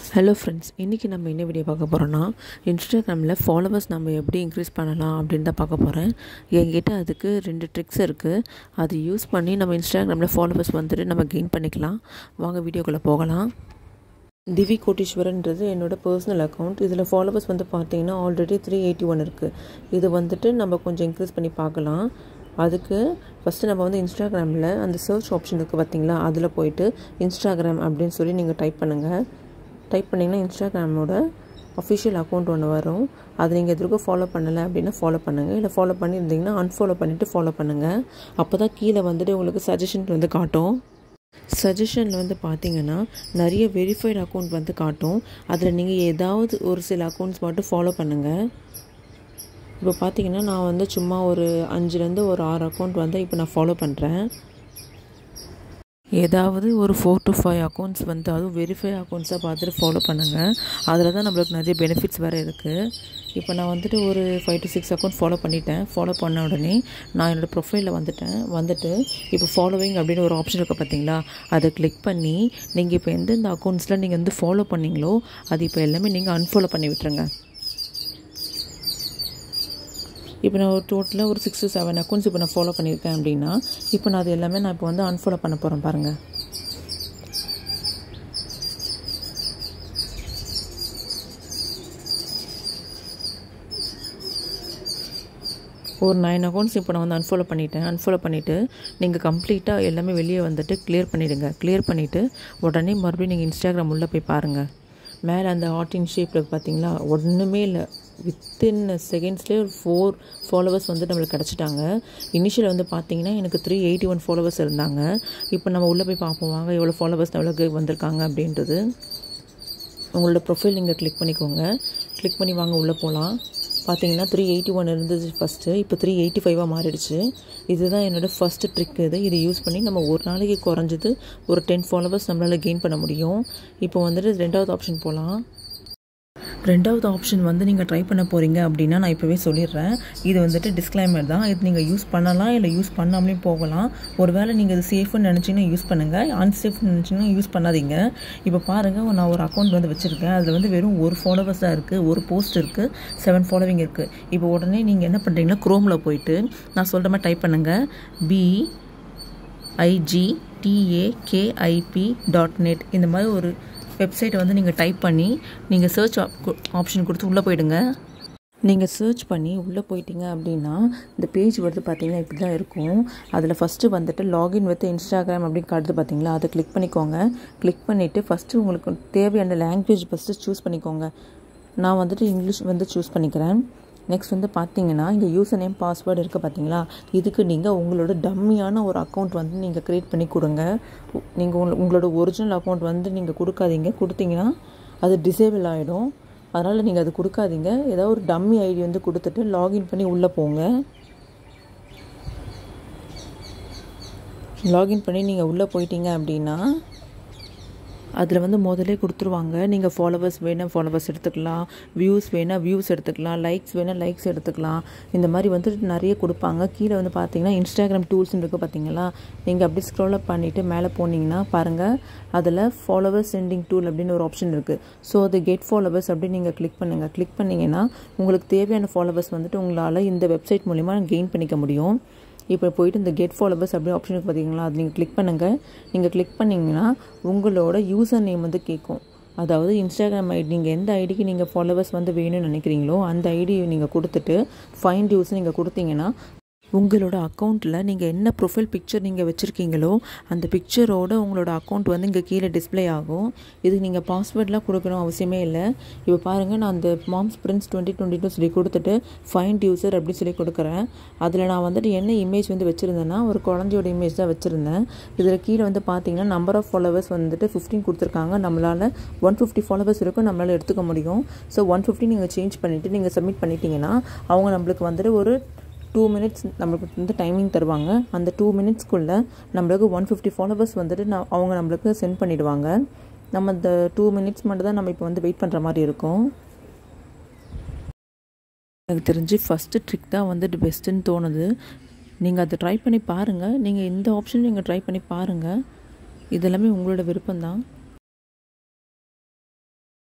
hello friends இன்றைக்கி நம்ம என்ன வீடியோ பார்க்க போகிறோன்னா இன்ஸ்டாகிராமில் ஃபாலோவர்ஸ் நம்ம எப்படி இன்க்ரீஸ் பண்ணலாம் அப்படின்னு தான் பார்க்க போகிறேன் என்கிட்ட அதுக்கு ரெண்டு ட்ரிக்ஸ் இருக்குது அது யூஸ் பண்ணி நம்ம இன்ஸ்டாகிராமில் ஃபாலோவர்ஸ் வந்துட்டு நம்ம கெயின் பண்ணிக்கலாம் வாங்க வீடியோக்குள்ளே போகலாம் திவி கோட்டீஸ்வரன்றது என்னோடய பர்சனல் அக்கௌண்ட் இதில் ஃபாலோவர்ஸ் வந்து பார்த்தீங்கன்னா ஆல்ரெடி த்ரீ எயிட்டி ஒன் இருக்குது இது வந்துட்டு நம்ம கொஞ்சம் இன்க்ரீஸ் பண்ணி பார்க்கலாம் அதுக்கு ஃபஸ்ட்டு நம்ம வந்து இன்ஸ்டாகிராமில் அந்த சர்ச் ஆப்ஷன் இருக்குது பார்த்தீங்களா அதில் போயிட்டு இன்ஸ்டாகிராம் அப்படின்னு சொல்லி நீங்கள் டைப் பண்ணுங்கள் டைப் பண்ணிங்கன்னா இன்ஸ்டாகிராமோட அஃபிஷியல் அக்கௌண்ட் ஒன்று வரும் அதை நீங்கள் எதுக்கும் ஃபாலோ பண்ணலை அப்படின்னா ஃபாலோ பண்ணுங்கள் இல்லை ஃபாலோ பண்ணியிருந்தீங்கன்னா அன்ஃபாலோ பண்ணிவிட்டு ஃபாலோ பண்ணுங்கள் அப்போ தான் கீழே வந்துட்டு உங்களுக்கு சஜஷன் வந்து காட்டும் சஜஷனில் வந்து பார்த்தீங்கன்னா நிறைய வெரிஃபைடு அக்கௌண்ட் வந்து காட்டும் அதில் நீங்கள் ஏதாவது ஒரு சில அக்கௌண்ட்ஸ் மட்டும் ஃபாலோ பண்ணுங்கள் இப்போ பார்த்தீங்கன்னா நான் வந்து சும்மா ஒரு அஞ்சுலேருந்து ஒரு ஆறு அக்கௌண்ட் வந்து இப்போ நான் ஃபாலோ பண்ணுறேன் ஏதாவது ஒரு ஃபோர் டு ஃபைவ் அக்கௌண்ட்ஸ் வந்து அதுவும் வெரிஃபை அக்கௌண்ட்ஸாக பார்த்துட்டு ஃபாலோ பண்ணுங்கள் அதில் தான் நம்மளுக்கு நிறைய பெனிஃபிட்ஸ் வேறு இருக்குது இப்போ நான் வந்துட்டு ஒரு five to six account follow பண்ணிட்டேன் ஃபாலோ பண்ண உடனே நான் என்னோடய ப்ரொஃபைலில் வந்துட்டேன் வந்துட்டு இப்போ ஃபாலோவிங் அப்படின்னு ஒரு ஆப்ஷன் இருக்குது பார்த்தீங்களா அதை கிளிக் பண்ணி நீங்கள் இப்போ எந்தெந்த அக்கௌண்ட்ஸில் நீங்கள் வந்து ஃபாலோ பண்ணீங்களோ அது இப்போ எல்லாமே நீங்கள் அன்ஃபாலோ பண்ணி விட்டுருங்க இப்போ நான் ஒரு டோட்டலாக ஒரு சிக்ஸ் டு செவன் அக்கௌண்ட்ஸ் இப்போ நான் ஃபாலோ பண்ணியிருக்கேன் அப்படின்னா இப்போ நான் அது எல்லாமே நான் இப்போ வந்து அன்ஃபாலோ பண்ண போகிறேன் பாருங்கள் ஒரு நைன் அக்கௌண்ட்ஸ் இப்போ நான் வந்து அன்ஃபாலோ பண்ணிட்டேன் அன்ஃபாலோ பண்ணிவிட்டு நீங்கள் கம்ப்ளீட்டாக எல்லாமே வெளியே வந்துட்டு கிளியர் பண்ணிவிடுங்க கிளியர் பண்ணிவிட்டு உடனே மறுபடியும் நீங்கள் இன்ஸ்டாகிராம் உள்ளே போய் பாருங்கள் மேலே அந்த ஆர்டின் ஷேப்பில் பார்த்தீங்களா ஒன்றுமே இல்லை வித்தின் செகண்ட்ஸ்லேயே ஒரு ஃபோர் ஃபாலோவர்ஸ் வந்து நம்மளுக்கு கிடச்சிட்டாங்க இனிஷியல் வந்து பார்த்தீங்கன்னா எனக்கு த்ரீ எயிட்டி ஒன் ஃபாலோவர்ஸ் இருந்தாங்க இப்போ நம்ம உள்ளே போய் பார்ப்போம் வாங்க எவ்வளோ ஃபாலோவர்ஸ் நம்மளுக்கு வந்திருக்காங்க அப்படின்றது உங்களோட ப்ரொஃபைல் நீங்கள் கிளிக் பண்ணிக்கோங்க கிளிக் பண்ணி வாங்க உள்ளே போகலாம் பார்த்தீங்கன்னா த்ரீ எயிட்டி ஒன் இருந்தது ஃபஸ்ட்டு இப்போ த்ரீ எயிட்டி ஃபைவாக மாறிடுச்சு இதுதான் என்னோடய ஃபஸ்ட்டு ட்ரிக் இது இதை யூஸ் பண்ணி நம்ம ஒரு நாளைக்கு குறைஞ்சது ஒரு டென் ஃபாலோவர்ஸ் நம்மளால் கெயின் பண்ண முடியும் இப்போ வந்துட்டு ரெண்டாவது ஆப்ஷன் போகலாம் ரெண்டாவது ஆப்ஷன் வந்து நீங்கள் ட்ரை பண்ண போகிறீங்க அப்படின்னா நான் இப்போவே சொல்லிடுறேன் இது வந்துட்டு டிஸ்க்ளைமர் தான் இது நீங்கள் யூஸ் பண்ணலாம் இல்லை யூஸ் பண்ணாமலே போகலாம் ஒருவேளை நீங்கள் இது சேஃப்னு நினச்சிங்கன்னா யூஸ் பண்ணுங்கள் அன்சேஃப்னு நினச்சிங்கன்னா யூஸ் பண்ணாதீங்க இப்போ பாருங்கள் நான் ஒரு அக்கௌண்ட் வந்து வச்சுருக்கேன் அதில் வந்து வெறும் ஒரு ஃபாலோவர்ஸ் தான் இருக்குது ஒரு போஸ்ட் இருக்குது செவன் ஃபாலோவிங் இருக்குது இப்போ உடனே நீங்கள் என்ன பண்ணுறீங்கன்னா க்ரோமில் போயிட்டு நான் சொல்கிற மாதிரி டைப் பண்ணுங்கள் பி ஐஜி டிஏகேஐபி டாட் நெட் இந்த மாதிரி ஒரு வெப்சைட்டை வந்து நீங்கள் டைப் பண்ணி நீங்கள் சர்ச் ஆப்ஷன் கொடுத்து உள்ளே போயிடுங்க நீங்கள் சர்ச் பண்ணி உள்ளே போயிட்டீங்க அப்படின்னா இந்த பேஜ் வருது பார்த்தீங்கன்னா இப்படி தான் இருக்கும் அதில் ஃபஸ்ட்டு வந்துட்டு லாகின் வித் இன்ஸ்டாகிராம் அப்படின்னு காட்டுது பார்த்தீங்களா அதை கிளிக் பண்ணிக்கோங்க கிளிக் பண்ணிவிட்டு ஃபஸ்ட்டு உங்களுக்கு தேவையான லாங்குவேஜ் ஃபஸ்ட்டு சூஸ் பண்ணிக்கோங்க நான் வந்துட்டு இங்கிலீஷ் வந்து சூஸ் பண்ணிக்கிறேன் நெக்ஸ்ட் வந்து பார்த்தீங்கன்னா இங்கே யூசர் நேம் பாஸ்வேர்டு இருக்குது பார்த்தீங்களா இதுக்கு நீங்கள் உங்களோட டம்மியான ஒரு அக்கௌண்ட் வந்து நீங்கள் க்ரியேட் பண்ணி கொடுங்க நீங்கள் உங்களோட ஒரிஜினல் அக்கௌண்ட் வந்து நீங்கள் கொடுக்காதீங்க கொடுத்தீங்கன்னா அது டிசேபிள் ஆகிடும் அதனால் நீங்கள் அது கொடுக்காதீங்க ஏதாவது ஒரு டம்மி ஐடி வந்து கொடுத்துட்டு லாகின் பண்ணி உள்ளே போங்க லாகின் பண்ணி நீங்கள் உள்ளே போயிட்டீங்க அப்படின்னா அதில் வந்து முதலே கொடுத்துருவாங்க நீங்கள் ஃபாலோவர்ஸ் வேணால் ஃபாலோவர்ஸ் எடுத்துக்கலாம் வியூஸ் வேணால் வியூஸ் எடுத்துக்கலாம் லைக்ஸ் வேணால் லைக்ஸ் எடுத்துக்கலாம் இந்த மாதிரி வந்து நிறைய கொடுப்பாங்க கீழே வந்து பார்த்தீங்கன்னா இன்ஸ்டாகிராம் டூல்ஸ்னு இருக்குது பார்த்தீங்களா நீங்கள் அப்படி ஸ்க்ரோல் அப் பண்ணிவிட்டு மேலே போனீங்கன்னா பாருங்கள் அதில் ஃபாலோவர்ஸ் சென்டிங் டூல் அப்படின்னு ஒரு ஆப்ஷன் இருக்குது ஸோ அது கெட் ஃபாலோவர்ஸ் அப்படின்னு நீங்கள் கிளிக் பண்ணுங்கள் கிளிக் பண்ணிங்கன்னா உங்களுக்கு தேவையான ஃபாலோவர்ஸ் வந்துட்டு உங்களால் இந்த வெப்சைட் மூலிமா கெயின் பண்ணிக்க முடியும் இப்போ போயிட்டு இந்த கெட் ஃபாலோவர்ஸ் அப்படி ஆப்ஷனுக்கு பார்த்தீங்களா அது நீங்கள் கிளிக் பண்ணுங்கள் நீங்கள் கிளிக் பண்ணிங்கன்னா உங்களோட யூசர் நேம் வந்து கேட்கும் அதாவது இன்ஸ்டாகிராம் ஐடி நீங்கள் எந்த ஐடிக்கு நீங்கள் ஃபாலோவர்ஸ் வந்து வேணும்னு நினைக்கிறீங்களோ அந்த ஐடி நீங்கள் கொடுத்துட்டு ஃபைன் டியூஸ் நீங்கள் கொடுத்தீங்கன்னா உங்களோட அக்கௌண்ட்டில் நீங்கள் என்ன ப்ரொஃபைல் பிக்சர் நீங்கள் வச்சுருக்கீங்களோ அந்த பிக்சரோட உங்களோட அக்கௌண்ட் வந்து இங்கே கீழே டிஸ்பிளே ஆகும் இதுக்கு நீங்கள் பாஸ்வேர்ட்லாம் கொடுக்கணும் அவசியமே இல்லை இப்போ பாருங்கள் நான் அந்த மாம்ஸ் பிரின்ஸ் டுவெண்ட்டி டுவெண்ட்டி டூ சொல்லி கொடுத்துட்டு ஃபைண்ட் யூசர் அப்படின்னு சொல்லி கொடுக்குறேன் அதில் நான் வந்துட்டு என்ன இமேஜ் வந்து வச்சுருந்தேன்னா ஒரு குழந்தையோட இமேஜ் தான் வச்சுருந்தேன் இதில் கீழே வந்து பார்த்தீங்கன்னா நம்பர் ஆஃப் ஃபாலோவர்ஸ் வந்துட்டு ஃபிஃப்டின் கொடுத்துருக்காங்க நம்மளால் ஒன் ஃபிஃப்டி ஃபாலோவர்ஸ் இருக்கும் நம்மளால் எடுத்துக்க முடியும் ஸோ ஒன் ஃபிஃப்டி நீங்கள் சேஞ்ச் பண்ணிவிட்டு நீங்கள் சப்மிட் பண்ணிட்டீங்கன்னா அவங்க நம்மளுக்கு வந்துட்டு ஒரு டூ மினிட்ஸ் நம்மளுக்கு வந்து டைமிங் தருவாங்க அந்த டூ மினிட்ஸ்க்குள்ளே நம்மளுக்கு ஒன் ஃபிஃப்டி ஃபாலோவர்ஸ் வந்துட்டு நான் அவங்க நம்மளுக்கு சென்ட் பண்ணிவிடுவாங்க நம்ம இந்த டூ மினிட்ஸ் மட்டும் தான் நம்ம இப்போ வந்து வெயிட் பண்ணுற மாதிரி இருக்கும் எனக்கு தெரிஞ்சு ஃபஸ்ட்டு ட்ரிக் தான் வந்துட்டு பெஸ்ட்டுன்னு தோணுது நீங்கள் அதை ட்ரை பண்ணி பாருங்கள் நீங்கள் இந்த ஆப்ஷன் நீங்கள் ட்ரை பண்ணி பாருங்கள் இதெல்லாமே உங்களோட விருப்பம்தான்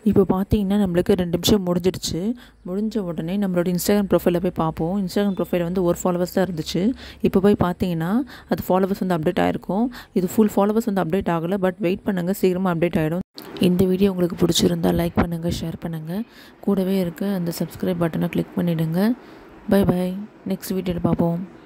இப்போ பார்த்தீங்கன்னா நம்மளுக்கு ரெண்டு நிமிஷம் முடிஞ்சிடுச்சு முடிஞ்ச உடனே நம்மளோட இன்ஸ்டாகிராம் ப்ரொஃபைலில் போய் பார்ப்போம் இன்ஸ்டாகிராம் ப்ரொஃபைல் வந்து ஒரு ஃபாலோவர்ஸ் தான் இருந்துச்சு இப்போ போய் பார்த்தீங்கன்னா அது ஃபாலோவர்ஸ் வந்து அப்டேட் ஆகிருக்கும் இது ஃபுல் ஃபாலோவர்ஸ் வந்து அப்டேட் ஆகலை பட் வெயிட் பண்ணுங்கள் சீக்கிரமாக அப்டேட் ஆகிடும் இந்த வீடியோ உங்களுக்கு பிடிச்சிருந்தா லைக் பண்ணுங்கள் ஷேர் பண்ணுங்கள் கூடவே இருக்க அந்த சப்ஸ்கிரைப் பட்டனை கிளிக் பண்ணிவிடுங்க பை பை நெக்ஸ்ட் வீடியோவில் பார்ப்போம்